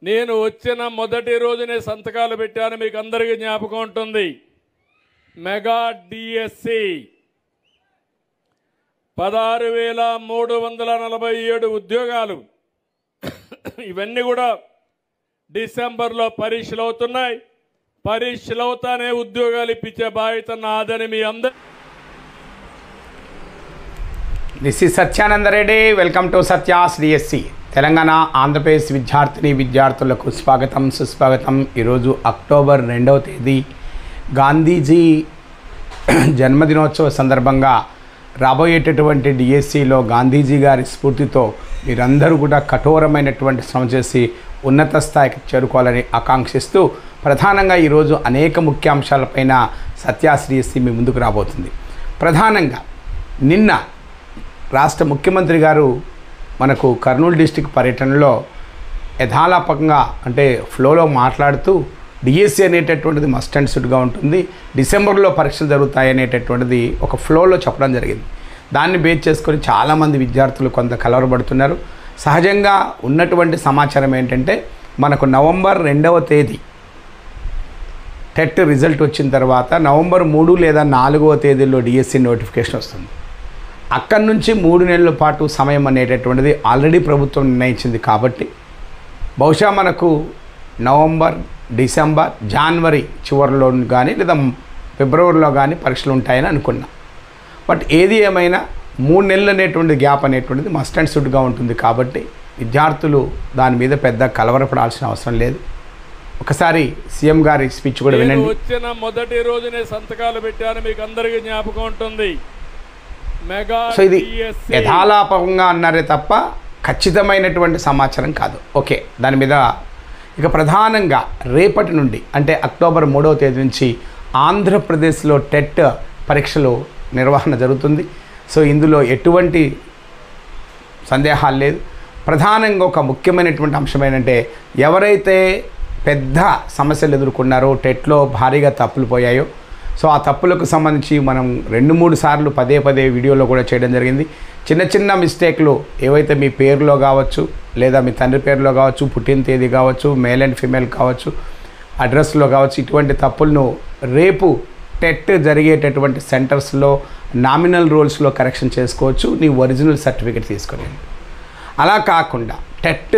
నేను వచ్చిన మొదటి రోజునే సంతకాలు పెట్టాను మీకు అందరికీ జ్ఞాపకం ఉంటుంది మెగా డిఎస్సి పదహారు వేల మూడు వందల నలభై ఏడు ఉద్యోగాలు ఇవన్నీ కూడా డిసెంబర్లో పరీక్షలు అవుతున్నాయి పరీక్షలు అవుతానే ఉద్యోగాలు ఇప్పించే బాధ్యత నాదని మీ అందరి this is Satyananda Reddy welcome to Satya's DSC Telangana Andhra Pradesh విద్యార్థిని విద్యార్థులకు స్వాగతం సుస్వాగతం ఈరోజు అక్టోబర్ రెండవ తేదీ గాంధీజీ జన్మదినోత్సవ సందర్భంగా రాబోయేటటువంటి డిఎస్సిలో గాంధీజీ గారి స్ఫూర్తితో మీరందరూ కూడా కఠోరమైనటువంటి శ్రమ చేసి ఉన్నత స్థాయికి చేరుకోవాలని ఆకాంక్షిస్తూ ప్రధానంగా ఈరోజు అనేక ముఖ్యాంశాలపైన సత్యాస్ డిఎస్సి మీ ముందుకు రాబోతుంది ప్రధానంగా నిన్న రాష్ట్ర ముఖ్యమంత్రి గారు మనకు కర్నూలు డిస్టిక్ పర్యటనలో యథాలాపకంగా అంటే ఫ్లోలో మాట్లాడుతూ డిఎస్సి అనేటటువంటిది మస్ట్ అండ్ సుడ్గా ఉంటుంది డిసెంబర్లో పరీక్షలు జరుగుతాయి అనేటటువంటిది ఒక ఫ్లోలో చెప్పడం జరిగింది దాన్ని బేస్ చేసుకొని చాలామంది విద్యార్థులు కొంత కలవరపడుతున్నారు సహజంగా ఉన్నటువంటి సమాచారం ఏంటంటే మనకు నవంబర్ రెండవ తేదీ టెట్ రిజల్ట్ వచ్చిన తర్వాత నవంబర్ మూడు లేదా నాలుగవ తేదీలో డిఎస్సి నోటిఫికేషన్ వస్తుంది అక్కడి నుంచి మూడు నెలల పాటు సమయం అనేటటువంటిది ఆల్రెడీ ప్రభుత్వం నిర్ణయించింది కాబట్టి బహుశా మనకు నవంబర్ డిసెంబర్ జనవరి చివరిలో కానీ లేదా ఫిబ్రవరిలో కానీ పరీక్షలు ఉంటాయని అనుకున్నాం బట్ ఏది ఏమైనా మూడు నెలలు అనేటువంటి గ్యాప్ అనేటువంటిది మస్ట్ అండ్ సుడ్గా ఉంటుంది కాబట్టి విద్యార్థులు దాని మీద పెద్ద కలవరపడాల్సిన అవసరం లేదు ఒకసారి సీఎం గారి స్పీచ్ కూడా నేను వినండి వచ్చిన మొదటి రోజునే సంతకాలు పెట్టాను మీకు అందరికీ జ్ఞాపకం ఉంటుంది మెగా సో ఇది డిఎస్సి యథాలాపకంగా అన్నారే తప్ప ఖచ్చితమైనటువంటి సమాచారం కాదు ఓకే దాని మీద ఇక ప్రధానంగా రేపటి నుండి అంటే అక్టోబర్ మూడవ తేదీ నుంచి ఆంధ్రప్రదేశ్లో టెట్ పరీక్షలు నిర్వహణ జరుగుతుంది సో ఇందులో ఎటువంటి సందేహాలు లేదు ప్రధానంగా ఒక ముఖ్యమైనటువంటి అంశం ఏంటంటే ఎవరైతే పెద్ద సమస్యలు ఎదుర్కొన్నారో టెట్లో భారీగా తప్పులు పోయాయో సో ఆ తప్పులకు సంబంధించి మనం రెండు మూడు సార్లు పదే పదే వీడియోలో కూడా చేయడం జరిగింది చిన్న చిన్న మిస్టేక్లు ఏవైతే మీ పేరులో కావచ్చు లేదా మీ తండ్రి పేరులో కావచ్చు పుట్టిన తేదీ కావచ్చు మేల్ అండ్ ఫీమేల్ కావచ్చు అడ్రస్లో కావచ్చు ఇటువంటి తప్పులను రేపు టెట్ జరిగేటటువంటి సెంటర్స్లో నామినల్ రోల్స్లో కరెక్షన్ చేసుకోవచ్చు నీ ఒరిజినల్ సర్టిఫికేట్ తీసుకొని అలా కాకుండా టెట్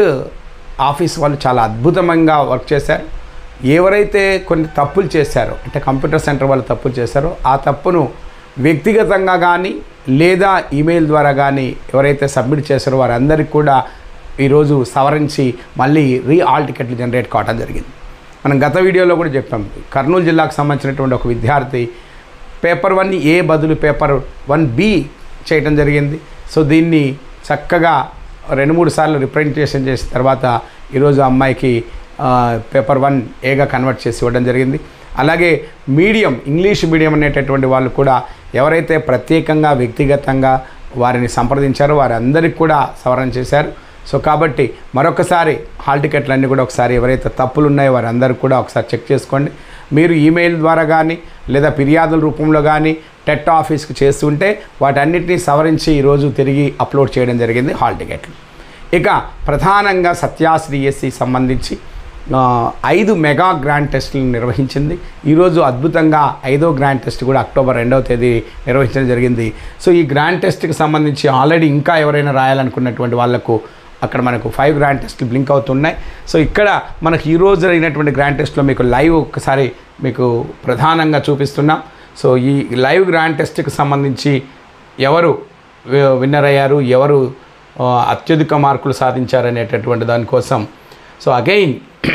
ఆఫీస్ వాళ్ళు చాలా అద్భుతంగా వర్క్ చేశారు ఎవరైతే కొన్ని తప్పులు చేశారో అంటే కంప్యూటర్ సెంటర్ వాళ్ళు తప్పులు చేశారో ఆ తప్పును వ్యక్తిగతంగా కానీ లేదా ఈమెయిల్ ద్వారా కానీ ఎవరైతే సబ్మిట్ చేశారో వారందరికీ కూడా ఈరోజు సవరించి మళ్ళీ రీ ఆల్ టికెట్లు జనరేట్ కావడం జరిగింది మనం గత వీడియోలో కూడా చెప్పాం కర్నూలు జిల్లాకు సంబంధించినటువంటి ఒక విద్యార్థి పేపర్ వన్ ఏ బదులు పేపర్ వన్ బి చేయటం జరిగింది సో దీన్ని చక్కగా రెండు మూడు సార్లు రిప్రజెంటేషన్ చేసిన తర్వాత ఈరోజు ఆ అమ్మాయికి ఆ, పేపర్ వన్ ఏగా కన్వర్ట్ చేసి ఇవ్వడం జరిగింది అలాగే మీడియం ఇంగ్లీష్ మీడియం అనేటటువంటి వాళ్ళు కూడా ఎవరైతే ప్రత్యేకంగా వ్యక్తిగతంగా వారిని సంప్రదించారో వారందరికీ కూడా సవరణ చేశారు సో కాబట్టి మరొకసారి హాల్ టికెట్లన్నీ కూడా ఒకసారి ఎవరైతే తప్పులు ఉన్నాయో వారందరూ కూడా ఒకసారి చెక్ చేసుకోండి మీరు ఈమెయిల్ ద్వారా కానీ లేదా ఫిర్యాదుల రూపంలో కానీ టెట్ ఆఫీస్కి చేస్తుంటే వాటన్నిటిని సవరించి ఈరోజు తిరిగి అప్లోడ్ చేయడం జరిగింది హాల్ టికెట్లు ఇక ప్రధానంగా సత్యాస్ డిఎస్సి సంబంధించి ఆ, ఐదు మెగా గ్రాండ్ టెస్టులను నిర్వహించింది ఈరోజు అద్భుతంగా ఐదో గ్రాండ్ టెస్ట్ కూడా అక్టోబర్ రెండవ తేదీ నిర్వహించడం జరిగింది సో ఈ గ్రాండ్ టెస్ట్కి సంబంధించి ఆల్రెడీ ఇంకా ఎవరైనా రాయాలనుకున్నటువంటి వాళ్ళకు అక్కడ మనకు ఫైవ్ గ్రాండ్ టెస్ట్లు బ్లింక్ అవుతున్నాయి సో ఇక్కడ మనకు ఈ రోజు జరిగినటువంటి గ్రాండ్ టెస్ట్లో మీకు లైవ్ ఒకసారి మీకు ప్రధానంగా చూపిస్తున్నాం సో ఈ లైవ్ గ్రాండ్ టెస్ట్కి సంబంధించి ఎవరు వి- విన్నర్ అయ్యారు ఎవరు ఆ, అత్యధిక మార్కులు సాధించారనేటటువంటి దానికోసం సో అగైన్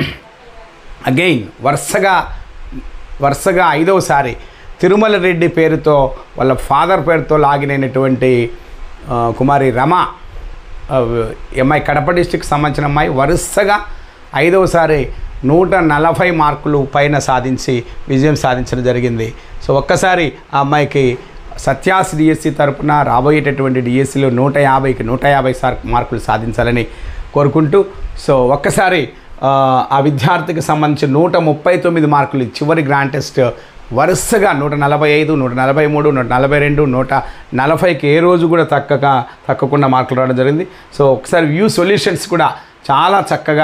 అగైన్ వరుసగా వరుసగా ఐదవసారి తిరుమల రెడ్డి పేరుతో వాళ్ళ ఫాదర్ పేరుతో లాగిన్ అయినటువంటి ఆ, కుమారి రమ ఆ, ఈ అమ్మాయి కడప డిస్టిక్ సంబంధించిన అమ్మాయి వరుసగా ఐదవసారి నూట నలభై మార్కులు పైన సాధించి విజయం సాధించడం జరిగింది సో ఒక్కసారి ఆ అమ్మాయికి సత్యాస్ డిఎస్సి తరపున రాబోయేటటువంటి డిఎస్సిలో నూట యాభైకి నూట యాభై సార్ మార్కులు సాధించాలని కోరుకుంటూ సో ఒక్కసారి ఆ, ఆ విద్యార్థికి సంబంధించి నూట ముప్పై తొమ్మిది మార్కులు ఈ చివరి గ్రాండ్ టెస్ట్ వరుసగా నూట నలభై ఐదు నూట నలభై మూడు నూట నలభై రెండు నూట నలభైకి ఏ రోజు కూడా తక్కక తక్కకుండా మార్కులు రావడం జరిగింది సో ఒకసారి వ్యూ సొల్యూషన్స్ కూడా చాలా చక్కగా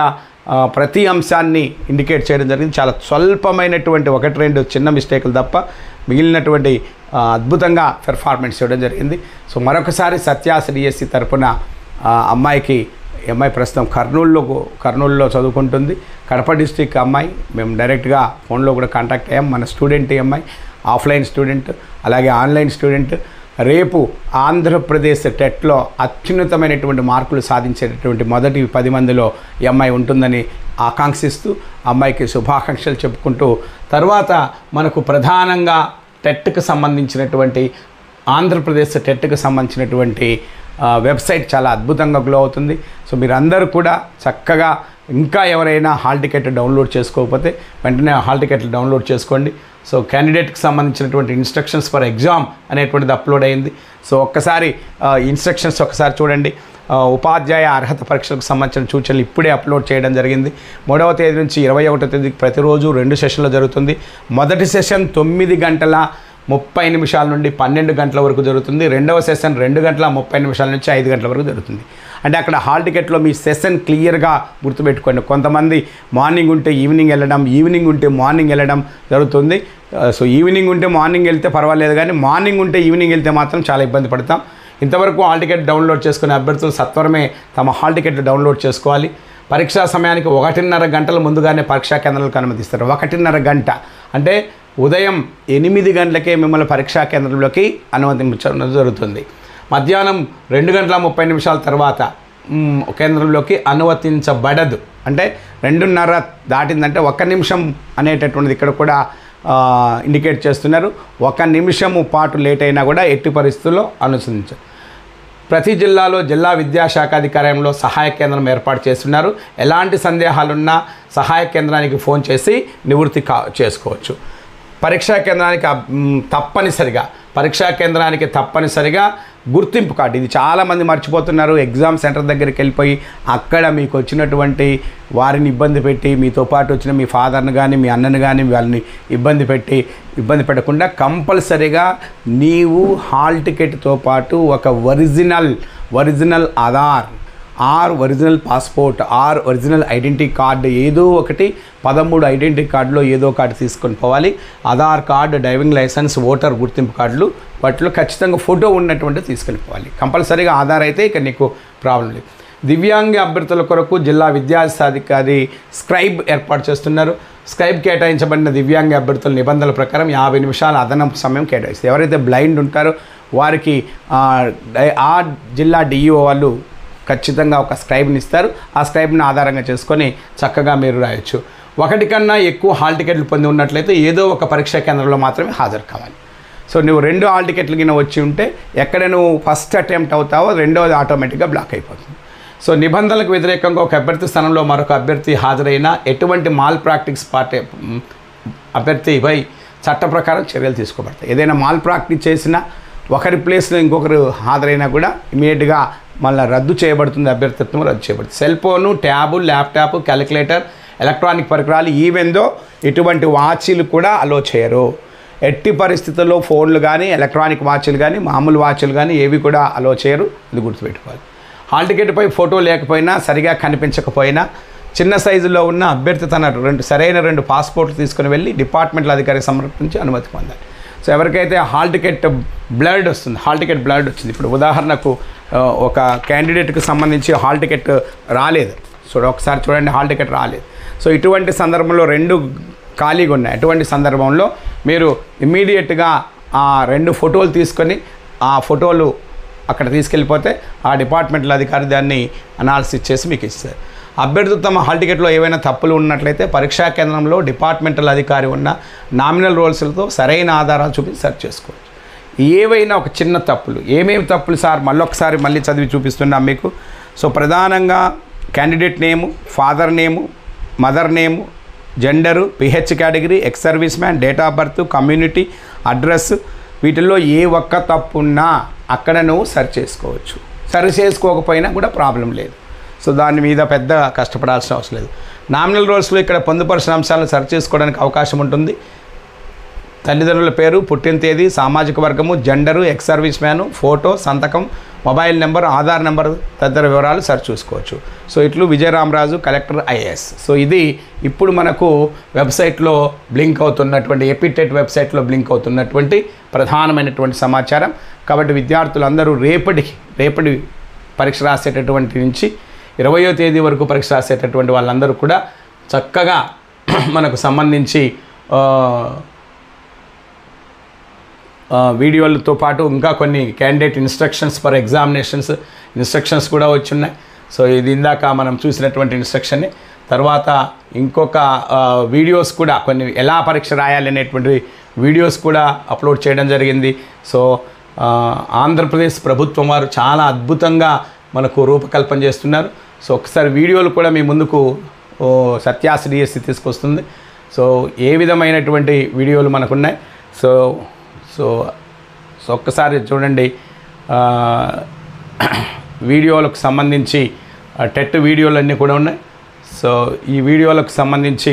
ఆ, ప్రతి అంశాన్ని ఇండికేట్ చేయడం జరిగింది చాలా స్వల్పమైనటువంటి ఒకటి రెండు చిన్న మిస్టేకులు తప్ప మిగిలినటువంటి ఆ, అద్భుతంగా పెర్ఫార్మెన్స్ చేయడం జరిగింది సో మరొకసారి సత్యాస డిఎస్సి తరపున ఆ, అమ్మాయికి ఈ అమ్మాయి ప్రస్తుతం కర్నూలులో కర్నూలులో చదువుకుంటుంది కడప డిస్టిక్ అమ్మాయి మేము డైరెక్ట్గా ఫోన్లో కూడా కాంటాక్ట్ అయ్యాం మన స్టూడెంట్ ఈ అమ్మాయి ఆఫ్లైన్ స్టూడెంట్ అలాగే ఆన్లైన్ స్టూడెంట్ రేపు ఆంధ్రప్రదేశ్ టెట్లో అత్యున్నతమైనటువంటి మార్కులు సాధించేటటువంటి మొదటి పది మందిలో ఈ అమ్మాయి ఉంటుందని ఆకాంక్షిస్తూ అమ్మాయికి శుభాకాంక్షలు చెప్పుకుంటూ తర్వాత మనకు ప్రధానంగా టెట్కి సంబంధించినటువంటి ఆంధ్రప్రదేశ్ టెట్కి సంబంధించినటువంటి ఆ, వెబ్సైట్ చాలా అద్భుతంగా గ్లో అవుతుంది సో మీరందరూ కూడా చక్కగా ఇంకా ఎవరైనా హాల్ టికెట్ డౌన్లోడ్ చేసుకోకపోతే వెంటనే ఆ హాల్ టికెట్లు డౌన్లోడ్ చేసుకోండి సో క్యాండిడేట్కి సంబంధించినటువంటి ఇన్స్ట్రక్షన్స్ ఫర్ ఎగ్జామ్ అనేటువంటిది అప్లోడ్ అయింది సో ఒక్కసారి ఇన్స్ట్రక్షన్స్ ఒకసారి చూడండి ఆ, ఉపాధ్యాయ అర్హత పరీక్షలకు సంబంధించిన సూచనలు ఇప్పుడే అప్లోడ్ చేయడం జరిగింది మూడవ తేదీ నుంచి ఇరవై ఒకటో తేదీకి ప్రతిరోజు రెండు సెషన్లు జరుగుతుంది మొదటి సెషన్ తొమ్మిది గంటల ముప్పై నిమిషాల నుండి పన్నెండు గంటల వరకు జరుగుతుంది రెండవ సెషన్ రెండు గంటల ముప్పై నిమిషాల నుంచి ఐదు గంటల వరకు జరుగుతుంది అంటే అక్కడ హాల్ టికెట్లో మీ సెషన్ క్లియర్గా గుర్తుపెట్టుకోండి కొంతమంది మార్నింగ్ ఉంటే ఈవినింగ్ వెళ్ళడం ఈవినింగ్ ఉంటే మార్నింగ్ వెళ్ళడం జరుగుతుంది ఆ, సో ఈవినింగ్ ఉంటే మార్నింగ్ వెళ్తే పర్వాలేదు కానీ మార్నింగ్ ఉంటే ఈవినింగ్ వెళ్తే మాత్రం చాలా ఇబ్బంది పడతాం ఇంతవరకు హాల్ టికెట్ డౌన్లోడ్ చేసుకునే అభ్యర్థులు సత్వరమే తమ హాల్ టికెట్ డౌన్లోడ్ చేసుకోవాలి పరీక్షా సమయానికి ఒకటిన్నర గంటల ముందుగానే పరీక్షా కేంద్రాలకు అనుమతిస్తారు ఒకటిన్నర గంట అంటే ఉదయం ఎనిమిది గంటలకే మిమ్మల్ని పరీక్షా కేంద్రంలోకి అనుమతించడం జరుగుతుంది మధ్యాహ్నం రెండు గంటల ముప్పై నిమిషాల తర్వాత మ్, కేంద్రంలోకి అనుమతించబడదు అంటే రెండున్నర దాటిందంటే ఒక్క నిమిషం అనేటటువంటిది ఇక్కడ కూడా ఆ, ఇండికేట్ చేస్తున్నారు ఒక నిమిషము పాటు లేట్ అయినా కూడా ఎట్టి పరిస్థితుల్లో అనుసరించారు ప్రతి జిల్లాలో జిల్లా విద్యాశాఖ అధికారంలో సహాయ కేంద్రం ఏర్పాటు చేస్తున్నారు ఎలాంటి సందేహాలున్నా సహాయ కేంద్రానికి ఫోన్ చేసి నివృత్తి కా చేసుకోవచ్చు పరీక్షా కేంద్రానికి అబ్- మ్, తప్పనిసరిగా పరీక్షా కేంద్రానికి తప్పనిసరిగా గుర్తింపు కార్డు ఇది చాలామంది మర్చిపోతున్నారు ఎగ్జామ్ సెంటర్ దగ్గరికి వెళ్ళిపోయి అక్కడ మీకు వచ్చినటువంటి వారిని ఇబ్బంది పెట్టి మీతో పాటు వచ్చిన మీ ఫాదర్ని కానీ మీ అన్నని కానీ వాళ్ళని ఇబ్బంది పెట్టి ఇబ్బంది పెట్టకుండా కంపల్సరీగా నీవు హాల్ టికెట్తో పాటు ఒక original original Aadhaar or original passport or original identity card ఏదో ఒకటి పదమూడు ఐడెంటిటీ కార్డులో ఏదో కార్డు తీసుకొని పోవాలి Aadhaar card driving licence voter గుర్తింపు కార్డులు వాటిలో ఖచ్చితంగా ఫోటో ఉన్నటువంటి తీసుకొని పోవాలి కంపల్సరీగా ఆధార్ అయితే ఇక నీకు ప్రాబ్లం లేదు దివ్యాంగ అభ్యర్థుల కొరకు జిల్లా విద్యాశాధికారి స్క్రైబ్ ఏర్పాటు చేస్తున్నారు స్క్రైబ్ కేటాయించబడిన దివ్యాంగ అభ్యర్థుల నిబంధనల ప్రకారం యాభై నిమిషాల అదనపు సమయం కేటాయిస్తారు ఎవరైతే బ్లైండ్ ఉంటారో వారికి ఆ, డై- ఆ జిల్లా డిఈఓ వాళ్ళు ఖచ్చితంగా ఒక స్క్రైబ్ని ఇస్తారు ఆ స్క్రైబ్ని ఆధారంగా చేసుకొని చక్కగా మీరు రాయొచ్చు ఒకటి కన్నా ఎక్కువ హాల్ టికెట్లు పొంది ఉన్నట్లయితే ఏదో ఒక పరీక్షా కేంద్రంలో మాత్రమే హాజరు కావాలి సో నువ్వు రెండు హాల్ టికెట్లు కింద వచ్చి ఉంటే ఎక్కడ నువ్వు ఫస్ట్ అటెంప్ట్ అవుతావో రెండవది ఆటోమేటిక్గా బ్లాక్ అయిపోతుంది సో నిబంధనలకు వ్యతిరేకంగా ఒక అభ్యర్థి స్థానంలో మరొక అభ్యర్థి హాజరైనా ఎటువంటి మాల్ ప్రాక్టీస్ పార్టీ అభ్యర్థిపై చట్ట ప్రకారం చర్యలు తీసుకోబడతాయి ఏదైనా మాల్ ప్రాక్టీస్ చేసినా ఒకరి ప్లేస్లో ఇంకొకరు హాజరైనా కూడా ఇమీడియట్గా మళ్ళీ రద్దు చేయబడుతుంది అభ్యర్థిత్వం రద్దు చేయబడుతుంది cell phone tab laptop calculator electronic పరికరాలు ఈవెందో ఎటువంటి వాచీలు కూడా అలో చేయరు ఎట్టి పరిస్థితుల్లో ఫోన్లు కానీ ఎలక్ట్రానిక్ వాచ్లు కానీ మామూలు వాచ్లు కానీ ఏవి కూడా అలో చేయరు ఇది గుర్తుపెట్టుకోవాలి హాల్ టికెట్పై ఫోటో లేకపోయినా సరిగా కనిపించకపోయినా చిన్న సైజులో ఉన్న అభ్యర్థి తన రెండు సరైన రెండు పాస్పోర్ట్లు తీసుకుని వెళ్ళి డిపార్ట్మెంట్ల అధికారికి సమర్పించి అనుమతి పొందాలి సో ఎవరికైతే హాల్ టికెట్ బ్లడ్ వస్తుంది హాల్ టికెట్ బ్లడ్ వచ్చింది ఇప్పుడు ఉదాహరణకు ఆ, ఒక క్యాండిడేట్కి సంబంధించి హాల్ టికెట్ రాలేదు సో ఒకసారి చూడండి హాల్ టికెట్ రాలేదు సో ఇటువంటి సందర్భంలో రెండు ఖాళీగా ఉన్నాయి అటువంటి సందర్భంలో మీరు ఇమ్మీడియట్గా ఆ రెండు ఫోటోలు తీసుకొని ఆ ఫోటోలు అక్కడ తీసుకెళ్ళిపోతే ఆ డిపార్ట్మెంట్ల అధికారి దాన్ని అనాలిసిస్ చేసి మీకు ఇస్తారు అభ్యర్థులు తమ హాల్ టికెట్లో ఏవైనా తప్పులు ఉన్నట్లయితే పరీక్షా కేంద్రంలో డిపార్ట్మెంటల్ అధికారి ఉన్న నామినల్ రోల్స్లతో సరైన ఆధారాలు చూపించి సెర్చ్ చేసుకోవచ్చు ఏవైనా ఒక చిన్న తప్పులు ఏమేమి తప్పులు సార్ మళ్ళొకసారి మళ్ళీ చదివి చూపిస్తున్నాం మీకు సో ప్రధానంగా candidate name father name mother name gender PH category ex service man date of birth community address వీటిల్లో ఏ ఒక్క తప్పు ఉన్నా అక్కడ నువ్వు సరి చేసుకోవచ్చు సరి చేసుకోకపోయినా కూడా ప్రాబ్లం లేదు సో దాని మీద పెద్ద కష్టపడాల్సిన అవసరం లేదు నామినల్ రోల్స్లో ఇక్కడ పొందుపరిచిన అంశాలను సరి చేసుకోవడానికి అవకాశం ఉంటుంది తల్లిదండ్రుల పేరు పుట్టిన తేదీ సామాజిక వర్గము gender ex service man photo సంతకం మొబైల్ నెంబర్ ఆధార్ నెంబర్ తదితర వివరాలు సరి చూసుకోవచ్చు సో ఇట్లు విజయరామరాజు కలెక్టర్ ఐఏఎస్ సో ఇది ఇప్పుడు మనకు వెబ్సైట్లో బ్లింక్ అవుతున్నటువంటి ఎపిటెట్ వెబ్సైట్లో బ్లింక్ అవుతున్నటువంటి ప్రధానమైనటువంటి సమాచారం కాబట్టి విద్యార్థులందరూ రేపటి రేపటి పరీక్ష రాసేటటువంటి నుంచి ఇరవయో తేదీ వరకు పరీక్ష రాసేటటువంటి వాళ్ళందరూ కూడా చక్కగా మనకు సంబంధించి ఆ, ఆ, వీడియోలతో పాటు ఇంకా కొన్ని candidate instructions for examinations instructions కూడా వచ్చున్నాయి సో ఇది ఇందాక మనం చూసినటువంటి ఇన్స్ట్రక్షన్ని తర్వాత ఇంకొక ఆ, వీడియోస్ కూడా కొన్ని ఎలా పరీక్ష రాయాలి అనేటువంటి వీడియోస్ కూడా అప్లోడ్ చేయడం జరిగింది సో ఆ, ఆంధ్రప్రదేశ్ ప్రభుత్వం వారు చాలా అద్భుతంగా మనకు రూపకల్పన చేస్తున్నారు సో ఒకసారి వీడియోలు కూడా మీ ముందుకు ఓ, సత్యాస డిఎస్సి తీసుకొస్తుంది సో ఏ విధమైనటువంటి వీడియోలు మనకున్నాయి సో సో సో ఒక్కసారి చూడండి ఆ, వీడియోలకు సంబంధించి ఆ, టెట్ వీడియోలు అన్నీ కూడా ఉన్నాయి సో ఈ వీడియోలకు సంబంధించి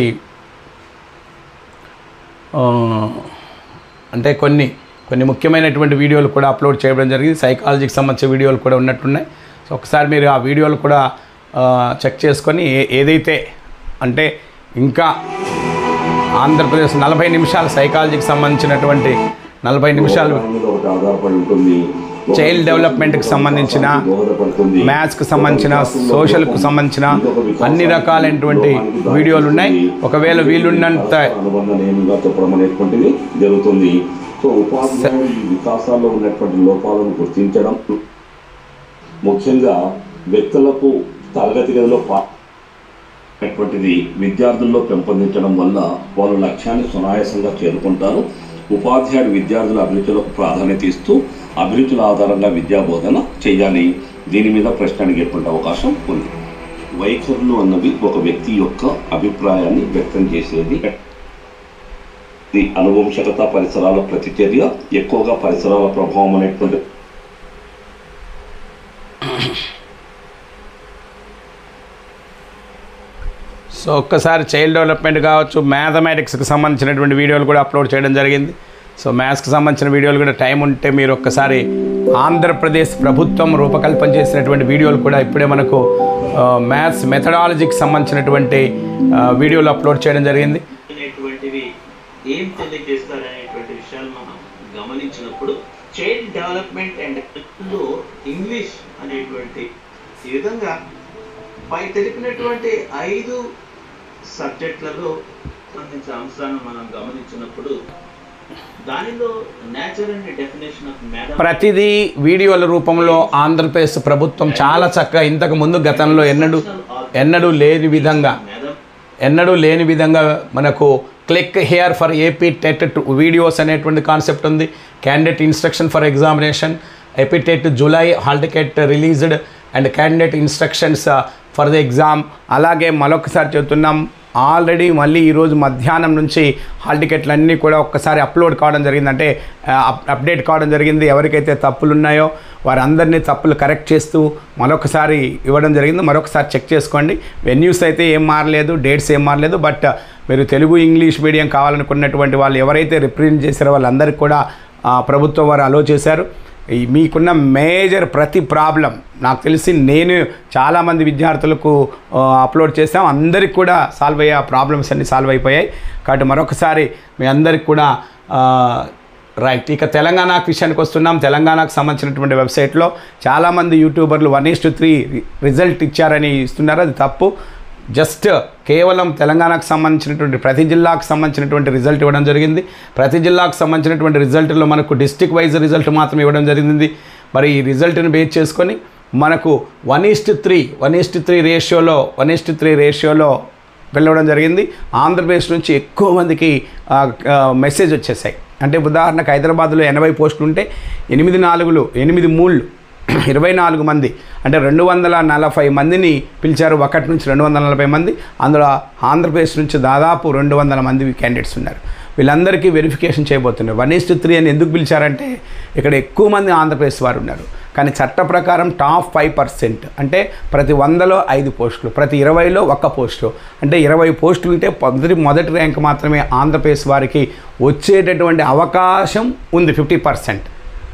ఆ, అంటే కొన్ని కొన్ని ముఖ్యమైనటువంటి వీడియోలు కూడా అప్లోడ్ చేయడం జరిగింది సైకాలజీకి సంబంధించిన వీడియోలు కూడా ఉన్నట్టున్నాయి సో ఒకసారి మీరు ఆ వీడియోలు కూడా ఆ, చెక్ చేసుకొని ఏ ఏదైతే అంటే ఇంకా ఆంధ్రప్రదేశ్ నలభై నిమిషాలు సైకాలజీకి సంబంధించినటువంటి నలభై నిమిషాలు మీద ఒకటి ఆధారపడి ఉంటుంది చైల్డ్ డెవలప్మెంట్కి సంబంధించిన దోహదపడుతుంది మ్యాథ్స్కి సంబంధించిన సోషల్కి సంబంధించిన అన్ని రకాలైనటువంటి వీడియోలు ఉన్నాయి ఒకవేళ వీలున్నంత అనుబంధ నియమంగా చెప్పడం అనేటువంటిది జరుగుతుంది సో ఉపాధ్యాయులు ఈ వికాసాల్లో ఉన్నటువంటి లోపాలను గుర్తించడం ముఖ్యంగా వ్యక్తులకు తరగతి గదిలో పా- అనేటువంటిది విద్యార్థుల్లో పెంపొందించడం వల్ల వాళ్ళు లక్ష్యాన్ని సునాయాసంగా చేరుకుంటారు ఉపాధ్యాయుడు విద్యార్థుల అభిరుచులకు ప్రాధాన్యత ఇస్తూ అభిరుచుల ఆధారంగా విద్యా బోధన చేయాలి దీని మీద ప్రశ్న అడిగేటువంటి అవకాశం ఉంది వైఖరులు అన్నవి ఒక వ్యక్తి యొక్క అభిప్రాయాన్ని వ్యక్తం చేసేది ఇది అనువంశకత పరిసరాల ప్రతిచర్య ఎక్కువగా పరిసరాల ప్రభావం అనేటువంటి సో ఒక్కసారి చైల్డ్ డెవలప్మెంట్ కావచ్చు మ్యాథమెటిక్స్కి సంబంధించినటువంటి వీడియోలు కూడా అప్లోడ్ చేయడం జరిగింది సో మ్యాథ్స్కి సంబంధించిన వీడియోలు కూడా టైం ఉంటే మీరు ఒక్కసారి ఆంధ్రప్రదేశ్ ప్రభుత్వం రూపకల్పన చేసినటువంటి వీడియోలు కూడా ఇప్పుడే మనకు మ్యాథ్స్ మెథడాలజీకి సంబంధించినటువంటి ఆ, వీడియోలు అప్లోడ్ చేయడం జరిగింది అనేటువంటివి ఏం తెలియజేస్తారనేటువంటి విషయాలు మనం గమనించినప్పుడు చైల్డ్ డెవలప్మెంట్ అండ్ లో ఇంగ్లీష్ అనేటువంటి ఈ విధంగా పై తెలిపినటువంటి ఐదు సబ్జెక్టులలో సంబంధించిన అంశాలను మనం గమనించినప్పుడు దానిలో nature and definition of madam ప్రతిదీ వీడియోల రూపంలో ఆంధ్రప్రదేశ్ ప్రభుత్వం చాలా చక్కగా ఇంతకు ముందు గతంలో ఎన్నడూ ఎన్నడూ లేని విధంగా మేడం ఎన్నడూ లేని విధంగా మనకు click here for AP TET videos అనేటువంటి కాన్సెప్ట్ ఉంది candidate instruction for examination APTET July hall ticket released and candidate instructions for the exam అలాగే మరొకసారి చెప్తున్నాం ఆల్రెడీ మళ్ళీ ఈరోజు మధ్యాహ్నం నుంచి హాల్ టికెట్లు అన్నీ కూడా ఒక్కసారి అప్లోడ్ కావడం జరిగింది అంటే అప్- అప్డేట్ కావడం జరిగింది ఎవరికైతే తప్పులు ఉన్నాయో వారందరినీ తప్పులు కరెక్ట్ చేస్తూ మరొకసారి ఇవ్వడం జరిగింది మరొకసారి చెక్ చేసుకోండి వెన్యూస్ అయితే ఏం మారలేదు డేట్స్ ఏం మారలేదు బట్ మీరు తెలుగు ఇంగ్లీష్ మీడియం కావాలనుకున్నటువంటి వాళ్ళు ఎవరైతే రిప్రజెంట్ చేశారో వాళ్ళందరికీ కూడా ఆ, ప్రభుత్వం వారు అలో చేశారు ఈ మీకున్న మేజర్ ప్రతి ప్రాబ్లం నాకు తెలిసి నేను చాలామంది విద్యార్థులకు ఆ, అప్లోడ్ చేసాం అందరికి కూడా సాల్వ్ అయ్యే ప్రాబ్లమ్స్ అన్నీ సాల్వ్ అయిపోయాయి కాబట్టి మరొకసారి మీ అందరికి కూడా ఆ, రైట్ ఇక తెలంగాణకు విషయానికి వస్తున్నాం తెలంగాణకు సంబంధించినటువంటి వెబ్సైట్లో చాలామంది యూట్యూబర్లు one is to three result ఇచ్చారని ఇస్తున్నారు అది తప్పు జస్ట్ కేవలం తెలంగాణకు సంబంధించినటువంటి ప్రతి జిల్లాకు సంబంధించినటువంటి రిజల్ట్ ఇవ్వడం జరిగింది ప్రతి జిల్లాకు సంబంధించినటువంటి రిజల్ట్లో మనకు డిస్టిక్ వైజ్ రిజల్ట్ మాత్రం ఇవ్వడం జరిగింది మరి ఈ రిజల్ట్ని బేస్ చేసుకొని మనకు one is to three one is to three రేషియోలో వన్ ఈస్ట్ త్రీ రేషియోలో వెళ్ళడం జరిగింది ఆంధ్రప్రదేశ్ నుంచి ఎక్కువ మందికి ఆ, ఆ, మెసేజ్ వచ్చేసాయి అంటే ఉదాహరణకు హైదరాబాద్లో ఎనభై పోస్టులు ఉంటే ఎనిమిది నాలుగులు ఎనిమిది మూళ్ళు ఇరవై నాలుగు మంది అంటే రెండు వందల నలభై మందిని పిలిచారు ఒకటి నుంచి రెండు వందల నలభై మంది అందులో ఆంధ్రప్రదేశ్ నుంచి దాదాపు రెండు వందల మంది క్యాండిడేట్స్ ఉన్నారు వీళ్ళందరికీ వెరిఫికేషన్ చేయబోతున్నారు వన్ ఈస్ట్ త్రీ అని ఎందుకు పిలిచారంటే ఇక్కడ ఎక్కువ మంది ఆంధ్రప్రదేశ్ వారు ఉన్నారు కానీ చట్ట ప్రకారం టాప్ ఫైవ్ పర్సెంట్ అంటే ప్రతి వందలో ఐదు పోస్టులు ప్రతి ఇరవైలో ఒక్క పోస్టు అంటే ఇరవై పోస్టులు ఉంటే మొదటి మొదటి ర్యాంక్ మాత్రమే ఆంధ్రప్రదేశ్ వారికి వచ్చేటటువంటి అవకాశం ఉంది ఫిఫ్టీ పర్సెంట్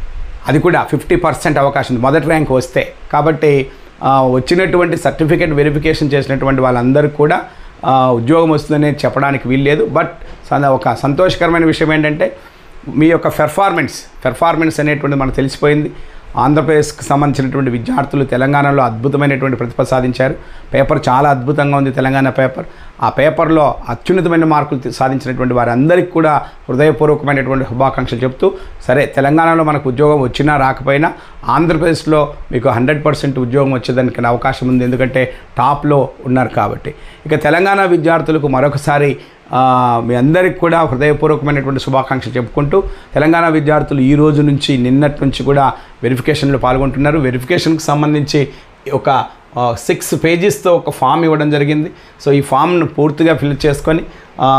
అది కూడా ఫిఫ్టీ పర్సెంట్ అవకాశం ఉంది మొదటి ర్యాంక్ వస్తే కాబట్టి ఆ, వచ్చినటువంటి సర్టిఫికేట్ వెరిఫికేషన్ చేసినటువంటి వాళ్ళందరికీ కూడా ఆ, ఉద్యోగం వస్తుందని చెప్పడానికి వీల్లేదు బట్ స- ఒక సంతోషకరమైన విషయం ఏంటంటే మీ యొక్క పెర్ఫార్మెన్స్ పెర్ఫార్మెన్స్ అనేటువంటిది మనకు తెలిసిపోయింది ఆంధ్రప్రదేశ్కి సంబంధించినటువంటి విద్యార్థులు తెలంగాణలో అద్భుతమైనటువంటి ప్రతిభ సాధించారు పేపర్ చాలా అద్భుతంగా ఉంది తెలంగాణ పేపర్ ఆ పేపర్లో అత్యున్నతమైన మార్కులు తి- సాధించినటువంటి వారందరికీ కూడా హృదయపూర్వకమైనటువంటి శుభాకాంక్షలు చెప్తూ సరే తెలంగాణలో మనకు ఉద్యోగం వచ్చినా రాకపోయినా ఆంధ్రప్రదేశ్లో మీకు హండ్రెడ్ పర్సెంట్ ఉద్యోగం వచ్చేదానికి అవకాశం ఉంది ఎందుకంటే టాప్లో ఉన్నారు కాబట్టి ఇక తెలంగాణ విద్యార్థులకు మరొకసారి ఆ, మీ అందరికి కూడా హృదయపూర్వకమైనటువంటి శుభాకాంక్షలు చెప్పుకుంటూ తెలంగాణ విద్యార్థులు ఈ రోజు నుంచి నిన్నటి నుంచి కూడా వెరిఫికేషన్లో పాల్గొంటున్నారు వెరిఫికేషన్కి సంబంధించి ఒక సిక్స్ పేజెస్తో ఒక ఫామ్ ఇవ్వడం జరిగింది సో ఈ ఫామ్ను పూర్తిగా ఫిల్ చేసుకొని ఆ,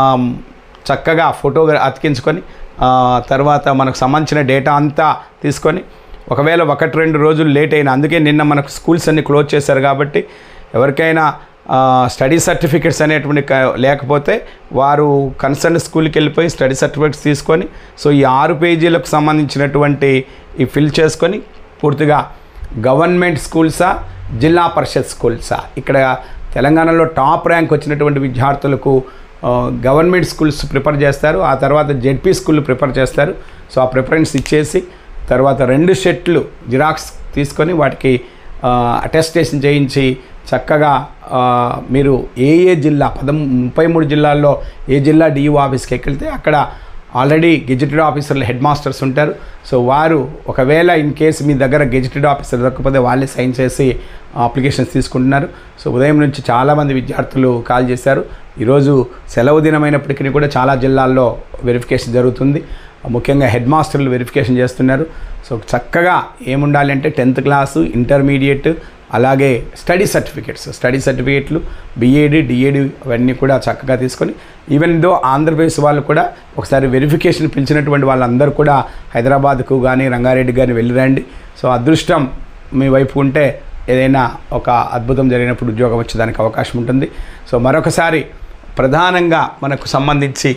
చక్కగా ఫోటో అతికించుకొని ఆ, తర్వాత మనకు సంబంధించిన డేటా అంతా తీసుకొని ఒకవేళ ఒకటి రెండు రోజులు లేట్ అయినా అందుకే నిన్న మనకు స్కూల్స్ అన్ని క్లోజ్ చేశారు కాబట్టి ఎవరికైనా స్టడీ సర్టిఫికెట్స్ అనేటువంటి క- లేకపోతే వారు కన్సర్న్ స్కూల్కి వెళ్ళిపోయి స్టడీ సర్టిఫికెట్స్ తీసుకొని సో ఈ ఆరు పేజీలకు సంబంధించినటువంటి ఈ ఫిల్ చేసుకొని పూర్తిగా గవర్నమెంట్ స్కూల్సా జిల్లా పరిషత్ స్కూల్సా ఇక్కడ తెలంగాణలో టాప్ ర్యాంక్ వచ్చినటువంటి విద్యార్థులకు ఆ, గవర్నమెంట్ స్కూల్స్ ప్రిపేర్ చేస్తారు ఆ తర్వాత జెడ్పీ స్కూల్ ప్రిపేర్ చేస్తారు సో ఆ ప్రిఫరెన్స్ ఇచ్చేసి తర్వాత రెండు షెట్లు జిరాక్స్ తీసుకొని వాటికి అటెస్టేషన్ చేయించి చక్కగా ఆ, మీరు ఏ ఏ జిల్లా పదం ముప్పై మూడు జిల్లాల్లో ఏ జిల్లా డిఈఓ ఆఫీస్కి ఎక్కితే అక్కడ ఆల్రెడీ గెజిటెడ్ ఆఫీసర్లు హెడ్ మాస్టర్స్ ఉంటారు సో వారు ఒకవేళ ఇన్ కేసు మీ దగ్గర గెజిటెడ్ ఆఫీసర్ దొరకకపోతే వాళ్ళే సైన్ చేసి అప్లికేషన్స్ తీసుకుంటున్నారు సో ఉదయం నుంచి చాలామంది విద్యార్థులు కాల్ చేశారు ఈరోజు సెలవు దినమైనప్పటికీ కూడా చాలా జిల్లాల్లో వెరిఫికేషన్ జరుగుతుంది ముఖ్యంగా హెడ్ మాస్టర్లు వెరిఫికేషన్ చేస్తున్నారు సో చక్కగా ఏముండాలి అంటే టెన్త్ క్లాసు ఇంటర్మీడియట్ అలాగే స్టడీ సర్టిఫికేట్స్ స్టడీ సర్టిఫికేట్లు బీఏడి డిఏడి అవన్నీ కూడా చక్కగా తీసుకొని ఈవెన్ దో ఆంధ్రప్రదేశ్ వాళ్ళు కూడా ఒకసారి వెరిఫికేషన్ పిలిచినటువంటి వాళ్ళందరూ కూడా హైదరాబాద్కు కానీ రంగారెడ్డి కానీ వెళ్ళిరండి సో అదృష్టం మీ వైపు ఉంటే ఏదైనా ఒక అద్భుతం జరిగినప్పుడు ఉద్యోగం వచ్చేదానికి అవకాశం ఉంటుంది సో మరొకసారి ప్రధానంగా మనకు సంబంధించి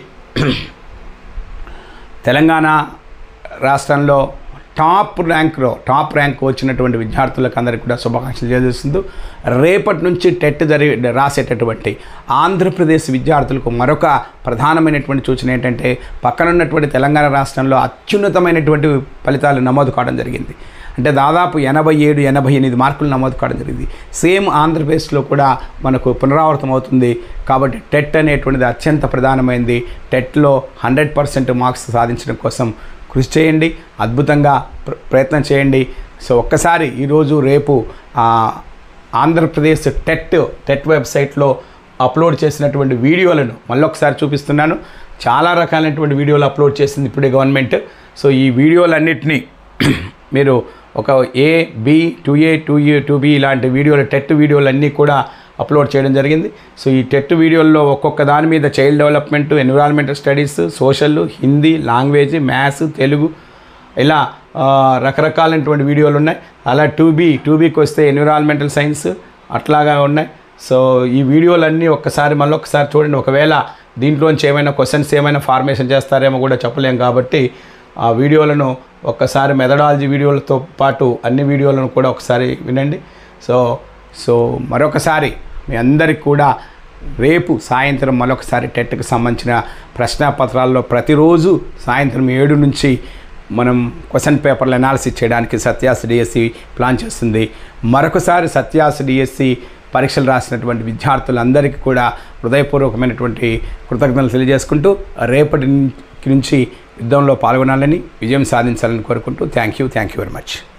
తెలంగాణ రాష్ట్రంలో టాప్ ర్యాంక్లో టాప్ ర్యాంక్ వచ్చినటువంటి విద్యార్థులకు అందరికీ కూడా శుభాకాంక్షలు తెలియజేస్తుంది రేపటి నుంచి టెట్ జరిగి రాసేటటువంటి ఆంధ్రప్రదేశ్ విద్యార్థులకు మరొక ప్రధానమైనటువంటి సూచన ఏంటంటే పక్కన ఉన్నటువంటి తెలంగాణ రాష్ట్రంలో అత్యున్నతమైనటువంటి ఫలితాలు నమోదు కావడం జరిగింది అంటే దాదాపు ఎనభై ఏడు ఎనభై ఎనిమిది మార్కులు నమోదు కావడం జరిగింది సేమ్ ఆంధ్రప్రదేశ్లో కూడా మనకు పునరావృతం అవుతుంది కాబట్టి టెట్ అనేటువంటిది అత్యంత ప్రధానమైనది టెట్లో హండ్రెడ్ పర్సెంట్ మార్క్స్ సాధించడం కోసం కృషి చేయండి అద్భుతంగా ప్ర- ప్రయత్నం చేయండి సో ఒక్కసారి ఈరోజు రేపు ఆ, ఆంధ్రప్రదేశ్ టెట్ టెట్ వెబ్సైట్లో అప్లోడ్ చేసినటువంటి వీడియోలను మళ్ళొకసారి చూపిస్తున్నాను చాలా రకాలైనటువంటి వీడియోలు అప్లోడ్ చేసింది ఇప్పుడే గవర్నమెంట్ సో ఈ వీడియోలన్నిటినీ మీరు ఒక A B two A two A two B ఇలాంటి వీడియోలు టెట్ వీడియోలు అన్నీ కూడా అప్లోడ్ చేయడం జరిగింది సో ఈ టెట్ వీడియోల్లో ఒక్కొక్క దాని మీద child development environmental studies social Hindi language maths Telugu ఇలా ఆ, రకరకాలైనటువంటి వీడియోలు ఉన్నాయి అలా టూ బీ టూ బీకి వస్తే ఎన్విరాన్మెంటల్ సైన్స్ అట్లాగా ఉన్నాయి సో ఈ వీడియోలన్నీ ఒక్కసారి మళ్ళీ ఒకసారి చూడండి ఒకవేళ దీంట్లోంచి ఏమైనా క్వశ్చన్స్ ఏమైనా ఫార్మేషన్ చేస్తారేమో కూడా చెప్పలేం కాబట్టి ఆ వీడియోలను ఒక్కసారి మెథడాలజీ వీడియోలతో పాటు అన్ని వీడియోలను కూడా ఒకసారి వినండి సో సో మరొకసారి మీ అందరికి కూడా రేపు సాయంత్రం మరొకసారి టెట్కి సంబంధించిన ప్రశ్నాపత్రాల్లో ప్రతిరోజు సాయంత్రం ఏడు నుంచి మనం క్వశ్చన్ పేపర్లు అనాలిసిస్ చేయడానికి సత్యాస్ డిఎస్సి ప్లాన్ చేస్తుంది మరొకసారి సత్యాస్ డిఎస్సి పరీక్షలు రాసినటువంటి విద్యార్థులందరికీ కూడా హృదయపూర్వకమైనటువంటి కృతజ్ఞతలు తెలియజేసుకుంటూ రేపటి నుంచి యుద్ధంలో పాల్గొనాలని విజయం సాధించాలని కోరుకుంటూ thank you thank you very much